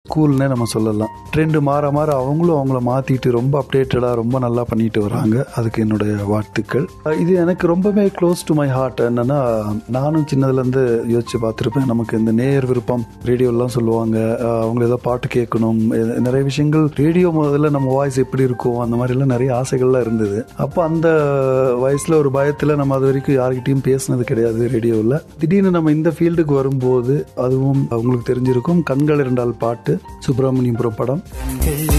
கூல்னே நம்ம சொல்லலாம் ட்ரெண்டு மாற மாற அவங்களும் அவங்கள மாத்திட்டு ரொம்ப அப்டேட்டடா ரொம்ப நல்லா பண்ணிட்டு வராங்க அதுக்கு என்னுடைய வாழ்த்துக்கள் அஹ் இது எனக்கு ரொம்பவே க்ளோஸ் டு மை ஹார்ட் என்னன்னா நானும் சின்னதுல இருந்து யோசிச்சு பார்த்துருப்பேன் நமக்கு இந்த நேர் விருப்பம் ரேடியோலாம் சொல்லுவாங்க அஹ் அவங்க ஏதோ பாட்டு கேட்கணும் எ- நிறைய விஷயங்கள் ரேடியோ முதல்ல நம்ம வாய்ஸ் எப்படி இருக்கும் அந்த மாதிரி எல்லாம் நிறைய ஆசைகள்லாம் இருந்தது அப்போ அந்த வயசுல ஒரு பயத்துல நம்ம அது வரைக்கும் யார்கிட்டயும் பேசினது கிடையாது ரேடியோவில் திடீர்னு நம்ம இந்த ஃபீல்டுக்கு வரும்போது அதுவும் உங்களுக்கு தெரிஞ்சிருக்கும் கண்கள் இரண்டால் பாட்டு சுப்பிரமணியபுரம் படம் கண்கள்